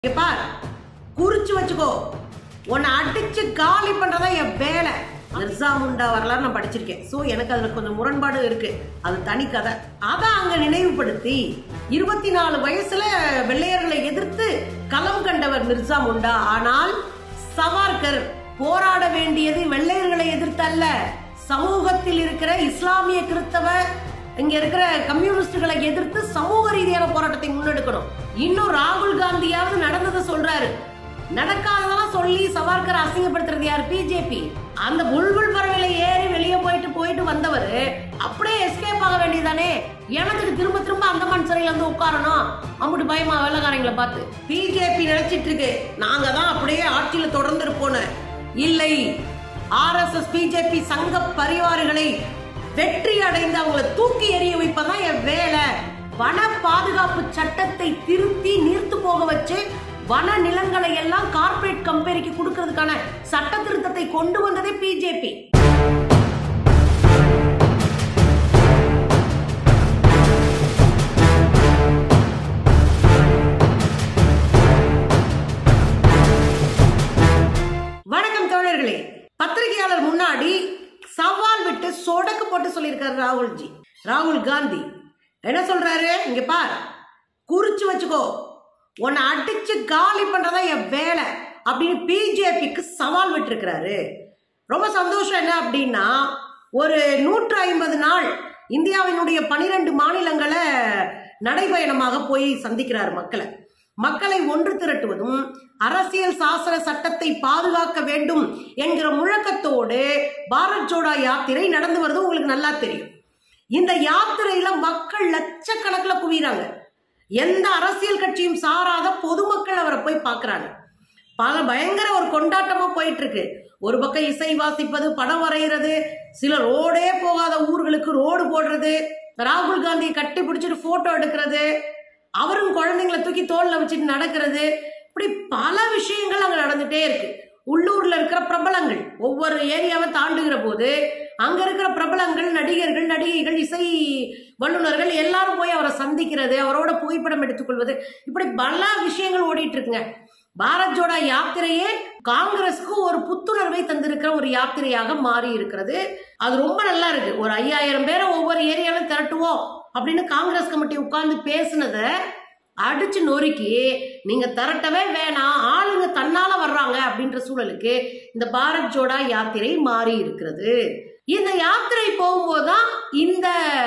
இங்க பார் குறிச்சு வச்சுக்கோ உன்னை அடிச்சு காலி பண்றதா என் வேலை மிர்சா முண்டா வரலாறு நான் படிச்சிருக்கேன் சோ எனக்கு அதுல கொஞ்சம் முரண்பாடு இருக்கு அது தனி கதை அதை அங்க நினைவுபடுத்தி இருபத்தி நாலு வயசுல வெள்ளையர்களை எதிர்த்து களம் கண்டவர் மிர்சா முண்டா ஆனால் சவார்கர் போராட வேண்டியது வெள்ளையர்களை எதிர்த்து அல்ல சமூகத்தில் இருக்கிற இஸ்லாமிய கிறிஸ்தவ இங்க இருக்கிற கம்யூனிஸ்டுகளை எதிர்த்து சமூக ரீதியான போராட்டத்தை முன்னெடுக்கணும் இன்னும் ராகுல் காந்தியாவது நடந்ததை சொல்றாரு நடக்காததெல்லாம் சொல்லி சவார்கர் அசிங்கப்படுத்துறது யார் பிஜேபி அந்த புல்புல் பறவையில ஏறி வெளியே போயிட்டு போயிட்டு வந்தவர் அப்படியே எஸ்கேப் ஆக வேண்டியதானே எனக்கு திரும்ப திரும்ப அந்தமான் சிறையில வந்து உட்காரணும் அம்புட்டு பயமா வெள்ளக்காரங்களை பார்த்து பிஜேபி நினைச்சிட்டு இருக்கு நாங்க தான் அப்படியே ஆட்சியில தொடர்ந்து இருப்போன்னு இல்லை ஆர்எஸ்எஸ் பிஜேபி சங்க பரிவாரங்களை வெற்றி அடைந்து அவங்களை தூக்கி எறிய வைப்பதான் என் வேலை வன பாதுகாப்பு சட்டத்தை திருத்தி நீர்த்து போக வச்சு வன நிலங்களை எல்லாம் கார்ப்பரேட் கம்பெனிக்கு கொடுக்கறதுக்கான சட்ட திருத்தத்தை கொண்டு வந்ததே பிஜேபி வணக்கம் தோழர்களே பத்திரிகையாளர் முன்னாடி சவால் விட்டு சொடக்கு போட்டு சொல்லியிருக்காரு ராகுல்ஜி ராகுல் காந்தி என்ன சொல்றாரு இங்க பார் குறிச்சு வச்சுக்கோ உன்னை அடிச்சு காலி பண்றதா என் வேலை அப்படின்னு பிஜேபிக்கு சவால் விட்டுருக்கிறாரு ரொம்ப சந்தோஷம் என்ன அப்படின்னா ஒரு நூற்று ஐம்பது நாள் இந்தியாவினுடைய பனிரெண்டு மாநிலங்களை நடைபயணமாக போய் சந்திக்கிறார் மக்களை மக்களை ஒன்று திரட்டுவதும் அரசியல் சாசன சட்டத்தை பாதுகாக்க வேண்டும் என்கிற முழக்கத்தோடு பாரத் ஜோடா யாத்திரை நடந்து வருது உங்களுக்கு நல்லா தெரியும் இந்த யாத்திரையில மக்கள் லட்சக்கணக்கில் குவிறாங்க எந்த அரசியல் கட்சியும் சாராத பொதுமக்கள் அவரை போய் பார்க்கறாங்க பல பயங்கர ஒரு கொண்டாட்டமா போயிட்டு இருக்கு ஒரு பக்கம் இசை வாசிப்பது படம் வரைகிறது சில ரோடே போகாத ஊர்களுக்கு ரோடு போடுறது ராகுல் காந்தியை கட்டி பிடிச்சிட்டு போட்டோ எடுக்கிறது அவரும் குழந்தைங்களை தூக்கி தோல்ல வச்சுட்டு நடக்கிறது இப்படி பல விஷயங்கள் அங்க நடந்துட்டே இருக்கு உள்ளூர்ல இருக்கிற பிரபலங்கள் ஒவ்வொரு ஏரியாவை தாண்டுகிற போது அங்க இருக்கிற பிரபலங்கள் நடிகர்கள் நடிகைகள் இசை வல்லுநர்கள் எல்லாரும் போய் அவரை சந்திக்கிறது அவரோட புகைப்படம் எடுத்துக்கொள்வது இப்படி பல விஷயங்கள் ஓடிட்டு இருக்குங்க பாரத் ஜோடா யாத்திரையே காங்கிரஸ்க்கு ஒரு புத்துணர்வை தந்திருக்கிற ஒரு யாத்திரையாக மாறி இருக்கிறது அது ரொம்ப நல்லா இருக்கு ஒரு ஐயாயிரம் பேரை ஒவ்வொரு ஏரியாவிலும் திரட்டுவோம் அப்படின்னு காங்கிரஸ் கமிட்டி உட்கார்ந்து பேசுனதை அடிச்சு நொறுக்கி நீங்க திரட்டவே வேணாம் ஆளுங்க தன்னால வர்றாங்க அப்படின்ற சூழலுக்கு இந்த பாரத் ஜோடா யாத்திரை மாறி இருக்கிறது இந்த யாத்திரை போகும்போது தான் இந்த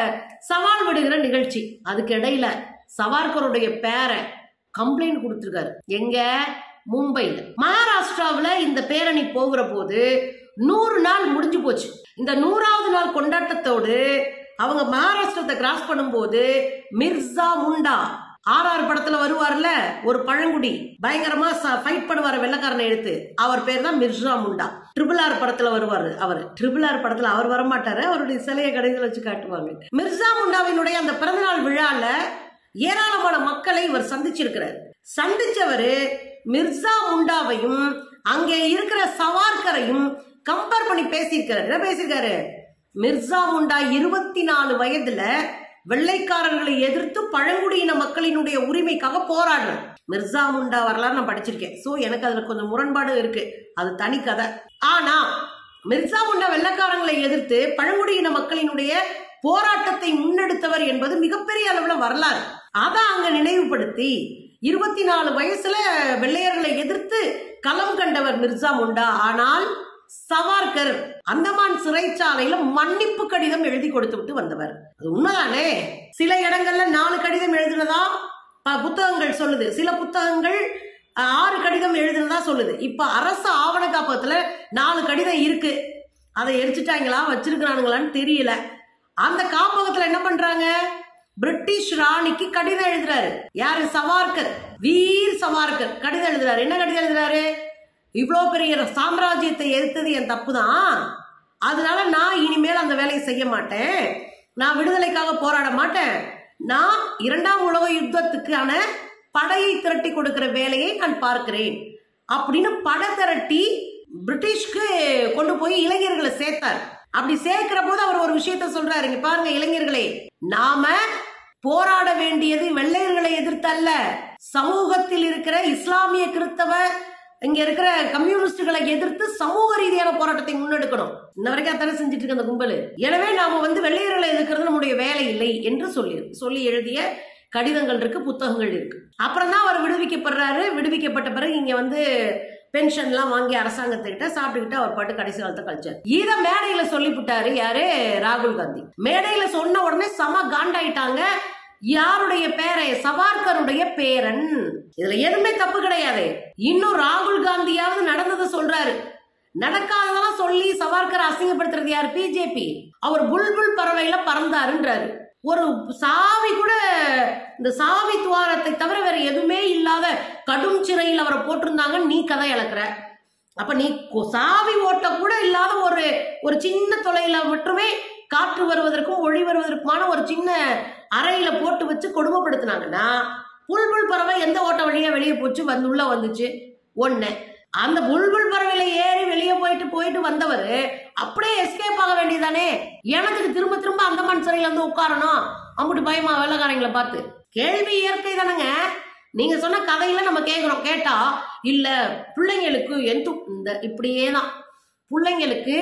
சவால் விடுகிற நிகழ்ச்சி அதுக்கு இடையில சவார்கருடைய பேரை கம்ப்ளைண்ட் கொடுத்துருக்காரு எங்க மும்பைல மகாராஷ்டிராவுல இந்த பேரணி போகிற போது நூறு நாள் முடிஞ்சு போச்சு இந்த நூறாவது நாள் கொண்டாட்டத்தோடு அவங்க மகாராஷ்டிரத்தை கிராஸ் பண்ணும்போது மிர்சா முண்டா ஆர்ஆர் படத்துல வருவார்ல ஒரு பழங்குடி பயங்கரமா ஃபைட் பண்ணுவார் வெள்ளக்காரனை எடுத்து அவர் பேர் தான் மிர்சா முண்டா ட்ரிபிள் ஆர் படத்துல வருவாரு அவர் ட்ரிபிள் ஆர் படத்துல அவர் வரமாட்டாரு அவருடைய சிலையை கடைசியில் வச்சு காட்டுவாங்க மிர்சா முண்டாவினுடைய அந்த பிறந்தநாள் விழால ஏராளமான மக்களை இவர் சந்திச்சிருக்கிறார் சந்திச்சவரு மிர்சா முண்டாவையும் அங்கே இருக்கிற சவார்கரையும் கம்பேர் பண்ணி பேசியிருக்காரு என்ன பேசியிருக்காரு மிர்சா முண்டா இருபத்தி நாலு வயதுல வெள்ளைக்காரர்களை எதிர்த்து பழங்குடியின மக்களினுடைய உரிமைக்காக போராடுறார் மிர்சா முண்டா வரலாறு நான் படிச்சிருக்கேன் சோ எனக்கு அதுல கொஞ்சம் முரண்பாடு இருக்கு அது தனி கதை ஆனா மிர்சா முண்டா வெள்ளைக்காரங்களை எதிர்த்து பழங்குடியின மக்களினுடைய போராட்டத்தை முன்னெடுத்தவர் என்பது மிகப்பெரிய அளவுல வரலாறு அதை அங்க நினைவுபடுத்தி இருபத்தி நாலு வயசுல வெள்ளையர்களை எதிர்த்து களம் கண்டவர் மிர்சா முண்டா ஆனால் சவார்கர் அந்தமான் சிறைச்சாலையில மன்னிப்பு கடிதம் எழுதி கொடுத்து விட்டு வந்தவர் அது உண்மைதானே சில இடங்கள்ல நாலு கடிதம் எழுதுனதா ப- புத்தகங்கள் சொல்லுது சில புத்தகங்கள் அஹ், ஆறு கடிதம் எழுதுனதா சொல்லுது இப்ப அரசு ஆவண காப்பகத்துல நாலு கடிதம் இருக்கு அதை எரிச்சிட்டாங்களா வச்சிருக்கிறானுங்களான்னு தெரியல அந்த காப்பகத்துல என்ன பண்றாங்க பிரிட்டிஷ் ராணிக்கு கடிதம் எழுதுறாரு யாரு சவார்கர் வீர் சவார்கர் கடிதம் எழுதுறாரு என்ன கடிதம் எழுதுறாரு இவ்வளோ பெரிய சாம்ராஜ்யத்தை எதிர்த்தது என் தப்பு தான் அதனால நான் இனிமேல் அந்த வேலையை செய்ய மாட்டேன் நான் விடுதலைக்காக போராட மாட்டேன் நான் இரண்டாம் உலக யுத்தத்துக்கான படையை திரட்டி கொடுக்கிற வேலையை நான் பார்க்கிறேன் அப்படின்னு படை திரட்டி பிரிட்டிஷ்க்கு கொண்டு போய் இளைஞர்களை சேர்த்தார் அப்படி சேர்க்கிற போது அவர் ஒரு விஷயத்த சொல்றாரு இங்க பாருங்க இளைஞர்களே நாம போராட வேண்டியது வெள்ளையர்களை எதிர்த்து அல்ல சமூகத்தில் இருக்கிற இஸ்லாமிய கிறிஸ்தவ இங்க இருக்கிற கம்யூனிஸ்டுகளை எதிர்த்து சமூக ரீதியான போராட்டத்தை முன்னெடுக்கணும் இன்ன வரைக்கும் அத்தனை செஞ்சுட்டு இருக்கு அந்த கும்பல் எனவே நாம வந்து வெள்ளையர்களை எதிர்க்கிறது நம்முடைய வேலை இல்லை என்று சொல்லி சொல்லி எழுதிய கடிதங்கள் இருக்கு புத்தகங்கள் இருக்கு அப்புறம் தான் அவர் விடுவிக்கப்படுறாரு விடுவிக்கப்பட்ட பிறகு இங்க வந்து பென்ஷன்லாம் வாங்கி அரசாங்கத்துக்கிட்ட சாப்பிட்டுக்கிட்டு அவர் பாட்டு கடைசி காலத்தை கழிச்சார் இத மேடையில சொல்லிவிட்டாரு யாரு ராகுல் காந்தி மேடையில சொன்ன உடனே சம காண்டாயிட்டாங்க யாருடைய பேரை சவார்கருடைய பேரன் இதுல எதுவுமே தப்பு கிடையாது இன்னும் ராகுல் காந்தியாவது நடந்ததை சொல்றாரு நடக்காததெல்லாம் சொல்லி சவார்கர் அசிங்கப்படுத்துறது யார் பிஜேபி அவர் புல்புல் பறவையில பறந்தாருன்றாரு ஒரு சாவி கூட இந்த சாவி துவாரத்தை தவிர வேற எதுவுமே இல்லாத கடும் சிறையில் அவரை போட்டிருந்தாங்க நீ கதை இழக்கிற அப்ப நீ கொ- சாவி ஓட்ட கூட இல்லாத ஒரு ஒரு சின்ன தொலைல மட்டுமே காற்று வருவதற்கும் ஒளி வருவதற்குமான ஒரு சின்ன அறையில போட்டு வச்சு கொடுமைப்படுத்தினாங்கன்னா புல்புல் பறவை எந்த ஓட்ட வழியா வெளியே போச்சு வந்து உள்ள வந்துச்சு ஒண்ணு அந்த புல்புல் பறவையில ஏறி வெளியே போயிட்டு போயிட்டு வந்தவர் அப்படியே எஸ்கேப் ஆக வேண்டியதானே எனக்கு திரும்ப திரும்ப அந்தமான் சிறையில வந்து உட்காரணும் அம்புட்டு பயமா வெள்ளக்காரங்களை பார்த்து கேள்வி இயற்கை தானேங்க நீங்க சொன்ன கதையில நம்ம கேக்குறோம் கேட்டா இல்ல பிள்ளைங்களுக்கு எந்த இந்த இப்படியே தான் பிள்ளைங்களுக்கு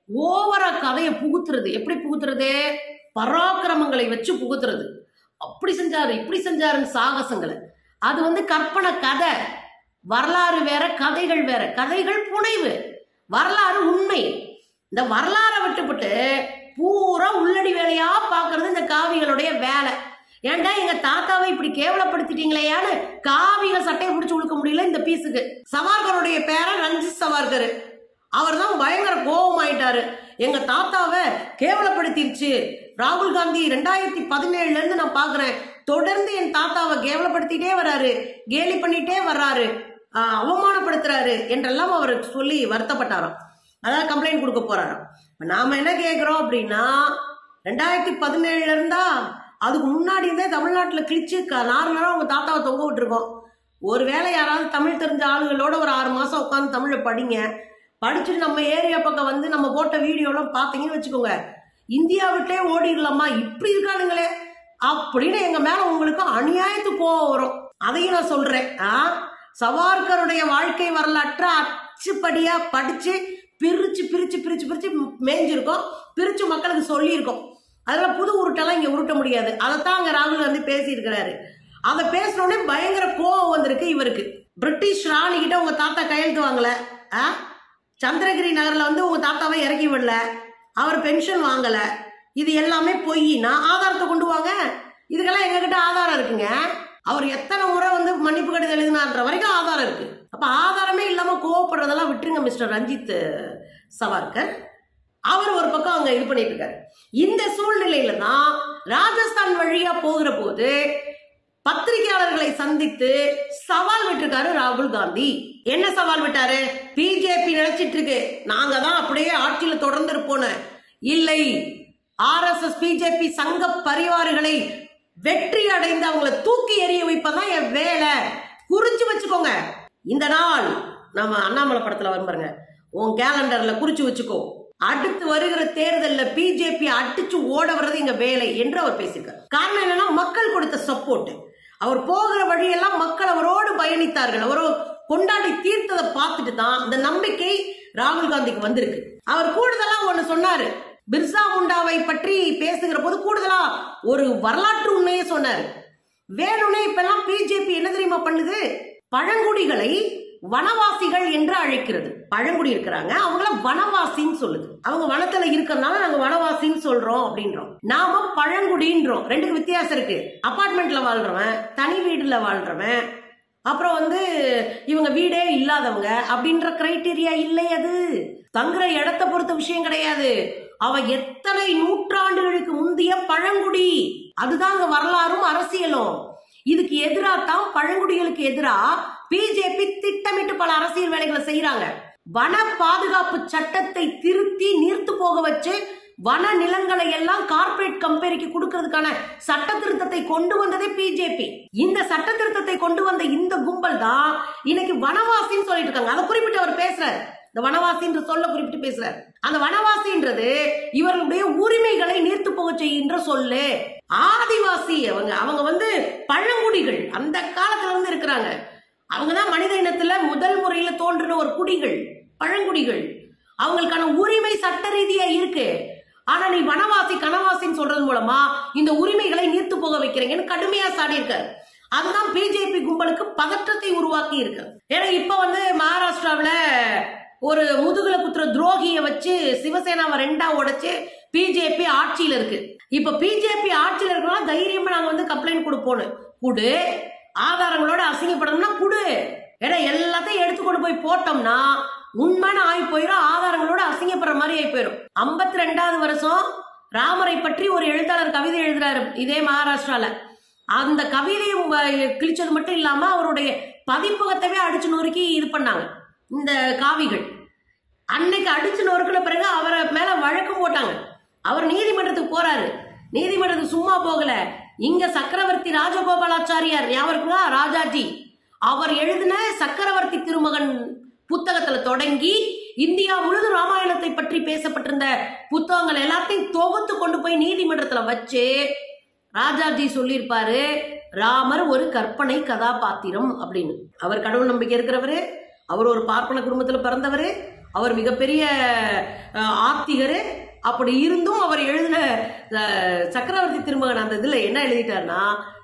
ஓவரா கதையை புகுத்துறது எப்படி புகுத்துறது பராக்கிரமங்களை வச்சு புகுத்துறது அப்படி செஞ்சாரு இப்படி செஞ்சாருன்னு சாகசங்களை அது வந்து கற்பனை கதை வரலாறு வேற கதைகள் வேற கதைகள் புனைவு வரலாறு உண்மை இந்த வரலாறை விட்டுவிட்டு பூரா உள்ளடி வேலையா பாக்குறது இந்த காவிகளுடைய வேலை ஏன்டா எங்க தாத்தாவை இப்படி கேவலப்படுத்திட்டீங்களேயான்னு காவிகள் சட்டையை பிடிச்சு உழுக்க முடியல இந்த பீஸுக்கு சவார்கருடைய பேரன் ரஞ்சித் சவார்கர் அவர் தான் பயங்கர கோபமாயிட்டாரு எங்க தாத்தாவை கேவலப்படுத்திருச்சு ராகுல் காந்தி ரெண்டாயிரத்தி பதினேழுல இருந்து நான் பாக்குறேன் தொடர்ந்து என் தாத்தாவை கேவலப்படுத்திட்டே வர்றாரு கேலி பண்ணிட்டே வர்றாரு ஆஹ், அவமானப்படுத்துறாரு என்றெல்லாம் அவர் சொல்லி வருத்தப்பட்டாராம் அதாவது கம்ப்ளைண்ட் கொடுக்க போறாராம் இப்ப நாம என்ன கேக்குறோம் அப்படின்னா ரெண்டாயிரத்தி பதினேழுல இருந்தா அதுக்கு முன்னாடி இருந்தே தமிழ்நாட்டுல கிழிச்சு க- நாலு நேரம் உங்க தாத்தாவை தொங்க விட்டுருக்கோம் ஒருவேளை யாராவது தமிழ் தெரிஞ்ச ஆளுகளோட ஒரு ஆறு மாசம் உட்காந்து தமிழை படிங்க படிச்சுட்டு நம்ம ஏரியா பக்கம் வந்து நம்ம போட்ட வீடியோலாம் பார்த்தீங்கன்னு வச்சுக்கோங்க இந்தியா விட்டே ஓடிடலாமா இப்படி இருக்கானுங்களே அப்படின்னு எங்க மேல உங்களுக்கு அநியாயத்து கோவம் வரும் அதையும் நான் சொல்றேன் ஆ சவார்கருடைய வாழ்க்கை வரலாற்றை அச்சுப்படியா படிச்சு பிரிச்சு பிரிச்சு பிரிச்சு பிரிச்சு மேய்ஞ்சிருக்கோம் பிரிச்சு மக்களுக்கு சொல்லியிருக்கோம் அதெல்லாம் புது உருட்டெல்லாம் இங்க உருட்ட முடியாது அதைத்தான் அங்க ராகுல் காந்தி பேசியிருக்கிறாரு அதை பேசின உடனே பயங்கர கோவம் வந்திருக்கு இவருக்கு பிரிட்டிஷ் ராணி கிட்ட உங்க தாத்தா கையெழுத்து வாங்கல ஆ? சந்திரகிரி நகர்ல வந்து உங்க தாத்தாவை இறக்கி விடல அவர் பென்ஷன் வாங்கல இது எல்லாமே பொய்னா ஆதாரத்தை கொண்டு வாங்க இதுக்கெல்லாம் எங்ககிட்ட ஆதாரம் இருக்குங்க அவர் எத்தனை முறை வந்து மன்னிப்பு கடிதம் எழுதினான்ற வரைக்கும் ஆதாரம் இருக்கு அப்ப ஆதாரமே இல்லாம கோவப்படுறதெல்லாம் விட்டுருங்க மிஸ்டர் ரஞ்சித் சவார்கர் அவர் ஒரு பக்கம் அங்க இது பண்ணிட்டு இருக்காரு இந்த சூழ்நிலையில தான் ராஜஸ்தான் வழியா போகிற போது பத்திரிகையாளர்களை சந்தித்து சவால் விட்டிருக்காரு ராகுல் காந்தி என்ன சவால் விட்டாரு பிஜேபி நினைச்சிட்டு இருக்கு நாங்க தான் அப்படியே ஆட்சியில தொடர்ந்து இருப்போன்னு இல்லை ஆர்எஸ்எஸ் பிஜேபி சங்க பரிவாறுகளை வெற்றி அடைந்து அவங்கள தூக்கி எறிய வைப்பதான் என் வேலை குறிச்சு வச்சுக்கோங்க இந்த நாள் நம்ம அண்ணாமலை படத்துல வரும் பாருங்க உன் கேலண்டர்ல குறிச்சு வச்சுக்கோ அடுத்து வருகிற தேர்தல்ல பிஜேபி அடிச்சு ஓட வர்றது எங்க வேலை என்று அவர் பேசியிருக்கார் காரணம் என்னன்னா மக்கள் கொடுத்த சப்போர்ட் அவர் போகிற வழியெல்லாம் மக்கள் அவரோடு பயணித்தார்கள் அவரோ கொண்டாடி தீர்த்ததை பார்த்துட்டு தான் அந்த நம்பிக்கை ராகுல் காந்திக்கு வந்திருக்கு அவர் கூடுதலா ஒண்ணு சொன்னாரு பிர்சா முண்டாவை பற்றி பேசுகிற போது கூடுதலா ஒரு வரலாற்று உண்மையை சொன்னாரு வேணும்னே இப்பெல்லாம் பிஜேபி என்ன தெரியுமா பண்ணுது பழங்குடிகளை வனவாசிகள் என்று அழைக்கிறது பழங்குடி இருக்கிறாங்க அவங்கள வனவாசின்னு சொல்லுது அவங்க வனத்துல இருக்கறனால நாங்க வனவாசின்னு சொல்றோம் அப்படின்றோம் நாம பழங்குடின்றோம் ரெண்டுக்கு வித்தியாசம் இருக்கு அபார்ட்மெண்ட்ல வாழ்றவன் தனி வீடுல வாழ்றவன் அப்புறம் வந்து இவங்க வீடே இல்லாதவங்க அப்படின்ற கிரைட்டீரியா இல்லை அது தங்குற இடத்த பொறுத்த விஷயம் கிடையாது அவ எத்தனை நூற்றாண்டுகளுக்கு முந்தைய பழங்குடி அதுதான் அங்க வரலாறும் அரசியலும் இதுக்கு எதிரா தான் பழங்குடிகளுக்கு எதிரா பிஜேபி திட்டமிட்டு பல அரசியல் வேலைகளை செய்யறாங்க வன பாதுகாப்பு சட்டத்தை திருத்தி நீர்த்து போக வச்சு வன நிலங்களை எல்லாம் கார்ப்பரேட் கம்பெனிக்கு கொடுக்கறதுக்கான சட்ட திருத்தத்தை கொண்டு வந்ததே பிஜேபி இந்த சட்ட திருத்தத்தை கொண்டு வந்த இந்த கும்பல் தான் இன்னைக்கு வனவாசின்னு சொல்லிட்டு இருக்காங்க அதை குறிப்பிட்டு அவர் பேசுறாரு இந்த வனவாசி என்று சொல்ல குறிப்பிட்டு பேசுறார் அந்த வனவாசின்றது இவர்களுடைய உரிமைகளை நீர்த்து போக செய்கின்ற சொல்லு ஆதிவாசி அவங்க அவங்க வந்து பழங்குடிகள் அந்த காலத்துல இருந்து இருக்கிறாங்க அவங்க தான் மனித இனத்துல முதல் முறையில தோன்றின ஒரு குடிகள் பழங்குடிகள் அவங்களுக்கான உரிமை சட்ட ரீதியா இருக்கு ஆனா நீ வனவாசி கனவாசின்னு சொல்றது மூலமா இந்த உரிமைகளை நீர்த்து போக வைக்கிறீங்கன்னு கடுமையா சாடியிருக்காரு அதுதான் பிஜேபி கும்பலுக்கு பதற்றத்தை உருவாக்கி இருக்கு ஏன்னா இப்ப வந்து மகாராஷ்டிராவுல ஒரு முதுகுல குத்துற துரோகிய வச்சு சிவசேனாவை ரெண்டா உடைச்சு பிஜேபி ஆட்சியில இருக்கு இப்ப பிஜேபி ஆட்சியில இருக்கிறோம் தைரியமா நாங்க வந்து கம்ப்ளைண்ட் கொடுப்போம் குடு ஆதாரங்களோட அசிங்கப்படணும்னா குடு ஏன்னா எல்லாத்தையும் எடுத்து கொண்டு போய் போட்டோம்னா உண்மையான ஆகி போயிடும் ஆதாரங்களோட அசிங்கப்படுற மாதிரி ஆகி போயிடும் ஐம்பத்தி ரெண்டாவது வருஷம் ராமரை பற்றி ஒரு எழுத்தாளர் கவிதை எழுதுறாரு இதே மகாராஷ்டிரால அந்த கவிதையும் அஹ், கிழிச்சது மட்டும் இல்லாம அவருடைய பதிப்பகத்தவே அடிச்சு நொறுக்கி இது பண்ணாங்க இந்த காவிகள் அன்னைக்கு அடிச்சு நொறுக்கின பிறகு அவரை மேல வழக்கு போட்டாங்க அவர் நீதிமன்றத்துக்கு போறாரு நீதிமன்றத்துக்கு சும்மா போகல இங்க சக்கரவர்த்தி ராஜகோபாலாச்சாரியார் ஞாபகம் இருக்குங்களா ராஜாஜி அவர் எழுதின சக்கரவர்த்தி திருமகன் புத்தகத்துல தொடங்கி இந்தியா முழுதும் ராமாயணத்தை பற்றி பேசப்பட்டிருந்த புத்தகங்கள் எல்லாத்தையும் தொகுத்து கொண்டு போய் நீதிமன்றத்துல வச்சு ராஜாஜி சொல்லியிருப்பாரு ராமர் ஒரு கற்பனை கதாபாத்திரம் அப்படின்னு அவர் கடவுள் நம்பிக்கை இருக்கிறவரு அவர் ஒரு பார்ப்பன குடும்பத்துல பிறந்தவர் அவர் மிகப்பெரிய அஹ், ஆத்திகரு அப்படி இருந்தும் அவர் எழுதின அஹ், சக்கரவர்த்தி திருமகன் அந்த இதுல என்ன எழுதிட்டாருன்னா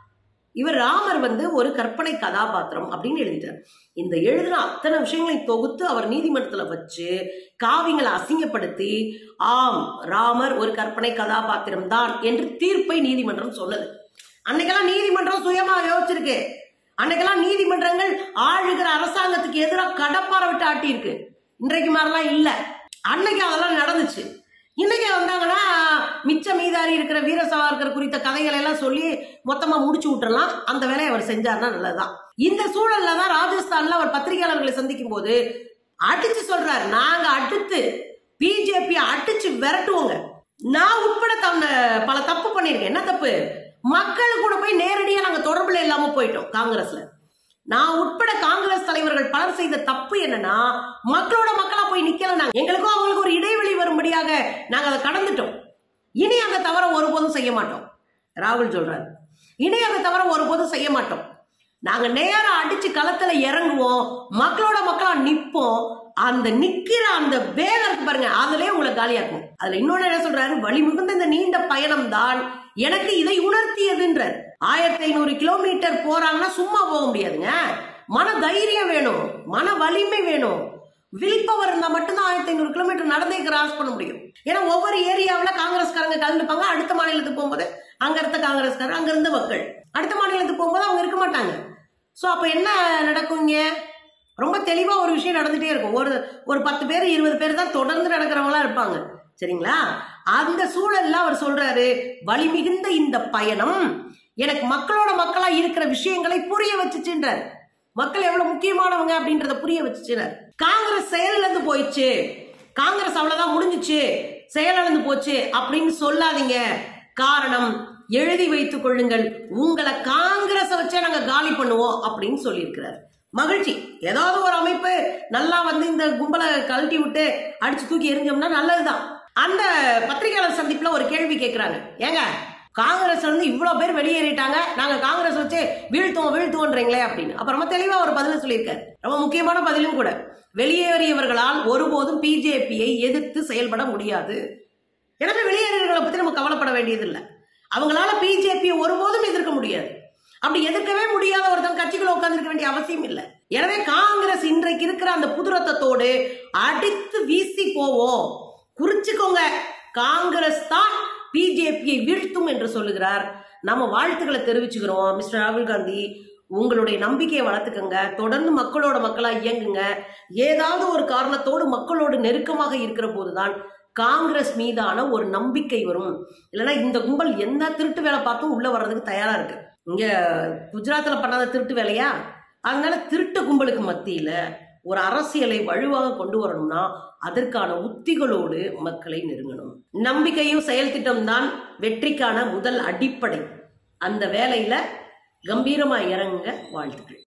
இவர் ராமர் வந்து ஒரு கற்பனை கதாபாத்திரம் அப்படின்னு எழுதிட்டார் இந்த எழுதின அத்தனை விஷயங்களையும் தொகுத்து அவர் நீதிமன்றத்துல வச்சு காவியங்களை அசிங்கப்படுத்தி ஆம் ராமர் ஒரு கற்பனை கதாபாத்திரம் தான் என்று தீர்ப்பை நீதிமன்றம் சொன்னது அன்னைக்கெல்லாம் நீதிமன்றம் சுயமா யோசிச்சிருக்கு அன்னைக்கெல்லாம் நீதிமன்றங்கள் ஆளுகிற அரசாங்கத்துக்கு எதிராக கடப்பாரை விட்டு ஆட்டியிருக்கு இன்றைக்கு மாதிரிலாம் இல்ல அன்னைக்கு அதெல்லாம் நடந்துச்சு இன்னைக்கு வந்தாங்கன்னா மிச்ச மீதாரி இருக்கிற வீர சவார்கர் குறித்த கதைகளை எல்லாம் சொல்லி மொத்தமா முடிச்சு விட்டுறலாம் அந்த வேலையை அவர் செஞ்சார்னா நல்லதுதான் இந்த சூழல்ல தான் ராஜஸ்தான்ல அவர் பத்திரிகையாளர்களை சந்திக்கும் போது அடிச்சு சொல்றாரு நாங்க அடுத்து பிஜேபி அடிச்சு விரட்டுவோங்க நான் உட்பட தன்னை பல தப்பு பண்ணிருக்கேன் என்ன தப்பு மக்கள் கூட போய் நேரடியா நாங்க தொடர்புல இல்லாம போயிட்டோம் காங்கிரஸ்ல நான் உட்பட காங்கிரஸ் தலைவர்கள் பலர் செய்த தப்பு என்னன்னா மக்களோட மக்களா போய் நிக்கல நாங்க எங்களுக்கும் அவங்களுக்கு ஒரு இடைவெளி வரும்படியாக நாங்க அதை கடந்துட்டோம் இனி அந்த தவற ஒருபோதும் செய்ய மாட்டோம் ராகுல் சொல்றாரு இனி அந்த தவற ஒருபோதும் செய்ய மாட்டோம் நாங்க நேரா அடிச்சு களத்துல இறங்குவோம் மக்களோட மக்களா நிப்போம் அந்த நிக்கிற அந்த வேகம் இருக்கு பாருங்க அதுலயே உங்களை காலியாக்கும் அதுல இன்னொன்னு என்ன சொல்றாரு வழி மிகுந்த இந்த நீண்ட பயணம் தான் எனக்கு இதை உணர்த்தியதுன்றார் ஆயிரத்தி ஐநூறு கிலோமீட்டர் போறாங்கன்னா சும்மா போக முடியாதுங்க மன தைரியம் வேணும் மன வலிமை வேணும் வில் பவர் இருந்தா மட்டும்தான் ஆயிரத்தி ஐநூறு கிலோமீட்டர் நடந்தே கிராஸ் பண்ண முடியும் ஏன்னா ஒவ்வொரு ஏரியாவில் காங்கிரஸ்காரங்க கலந்துப்பாங்க அடுத்த மாநிலத்துக்கு போகும்போது அங்க இருந்த காங்கிரஸ்காரர் அங்க இருந்த மக்கள் அடுத்த மாநிலத்துக்கு போகும்போது அவங்க இருக்க மாட்டாங்க ஸோ அப்போ என்ன நடக்குங்க ரொம்ப தெளிவாக ஒரு விஷயம் நடந்துட்டே இருக்கும் ஒரு ஒரு பத்து பேர் இருபது பேர் தான் தொடர்ந்து நடக்கிறவங்களா இருப்பாங்க சரிங்களா அந்த சூழல்ல அவர் சொல்றாரு வலி மிகுந்த இந்த பயணம் எனக்கு மக்களோட மக்களா இருக்கிற விஷயங்களை புரிய வச்சுச்சுன்றார் மக்கள் எவ்வளவு முக்கியமானவங்க அப்படின்றத புரிய வச்சுச்சுறார் காங்கிரஸ் செயலிழந்து போயிடுச்சு காங்கிரஸ் அவ்வளவுதான் முடிஞ்சுச்சு செயலிழந்து போச்சு அப்படின்னு சொல்லாதீங்க காரணம் எழுதி வைத்துக் கொள்ளுங்கள் உங்களை காங்கிரஸ வச்சே நாங்க காலி பண்ணுவோம் அப்படின்னு சொல்லியிருக்கிறார் மகிழ்ச்சி ஏதாவது ஒரு அமைப்பு நல்லா வந்து இந்த கும்பலை கழட்டி விட்டு அடிச்சு தூக்கி எரிஞ்சோம்னா நல்லதுதான் அந்த பத்திரிகையாளர் சந்திப்புல ஒரு கேள்வி கேட்கிறாங்க ஏங்க காங்கிரஸ்ல இருந்து இவ்வளவு பேர் வெளியேறிட்டாங்க நாங்க காங்கிரஸ் வச்சு வீழ்த்துவோம் வீழ்த்துவோன்றீங்களே அப்படின்னு அப்புறமா தெளிவா ஒரு பதில் சொல்லியிருக்காரு ரொம்ப முக்கியமான பதிலும் கூட வெளியேறியவர்களால் ஒருபோதும் பிஜேபியை எதிர்த்து செயல்பட முடியாது எனவே வெளியேறியவர்களை பத்தி நம்ம கவலைப்பட வேண்டியதில்லை அவங்களால பிஜேபியை ஒருபோதும் எதிர்க்க முடியாது அப்படி எதிர்க்கவே முடியாத ஒருத்தன் கட்சிக்குள்ள உட்கார்ந்திருக்க வேண்டிய அவசியம் இல்லை எனவே காங்கிரஸ் இன்றைக்கு இருக்கிற அந்த புதுரத்தத்தோடு அடித்து வீசி போவோம் குறிச்சுக்கோங்க காங்கிரஸ் தான் பிஜேபியை வீழ்த்தும் என்று சொல்லுகிறார் நம்ம வாழ்த்துக்களை தெரிவிச்சுக்கிறோம் மிஸ்டர் ராகுல் காந்தி உங்களுடைய நம்பிக்கையை வளர்த்துக்கங்க தொடர்ந்து மக்களோட மக்களா இயங்குங்க ஏதாவது ஒரு காரணத்தோடு மக்களோடு நெருக்கமாக இருக்கிற போதுதான் காங்கிரஸ் மீதான ஒரு நம்பிக்கை வரும் இல்லைன்னா இந்த கும்பல் எந்த திருட்டு வேலை பார்த்தும் உள்ள வர்றதுக்கு தயாரா இருக்கு இங்க குஜராத்ல பண்ணாத திருட்டு வேலையா அதனால திருட்டு கும்பலுக்கு மத்தியில ஒரு அரசியலை வலுவாக கொண்டு வரணும்னா அதற்கான உத்திகளோடு மக்களை நெருங்கணும் நம்பிக்கையும் செயல் திட்டம் தான் வெற்றிக்கான முதல் அடிப்படை அந்த வேலையில கம்பீரமா இறங்குங்க வாழ்த்துக்கள்